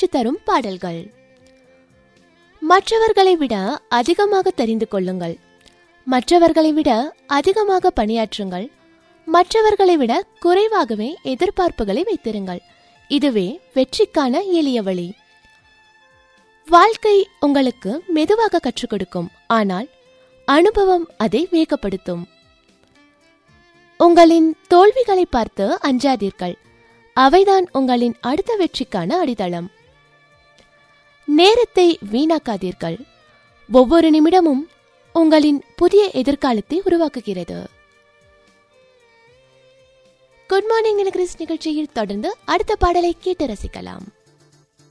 மகிழ்ச்சி தரும் பாடல்கள் மற்றவர்களை விட அதிகமாக தெரிந்து கொள்ளுங்கள் மற்றவர்களை விட அதிகமாக பணியாற்றுங்கள் மற்றவர்களை விட குறைவாகவே எதிர்பார்ப்புகளை வைத்திருங்கள் இதுவே வெற்றிக்கான எளிய வழி வாழ்க்கை உங்களுக்கு மெதுவாக கற்றுக் கொடுக்கும் ஆனால் அனுபவம் அதை வேகப்படுத்தும் உங்களின் தோல்விகளை பார்த்து அஞ்சாதீர்கள் அவைதான் உங்களின் அடுத்த வெற்றிக்கான அடித்தளம் நேரத்தை வீணாக்காதீர்கள் ஒவ்வொரு நிமிடமும் உங்களின் புதிய எதிர்காலத்தை உருவாக்குகிறது குட் மார்னிங் நிலகிரிஸ் நிகழ்ச்சியில் தொடர்ந்து அடுத்த பாடலை கேட்டு ரசிக்கலாம்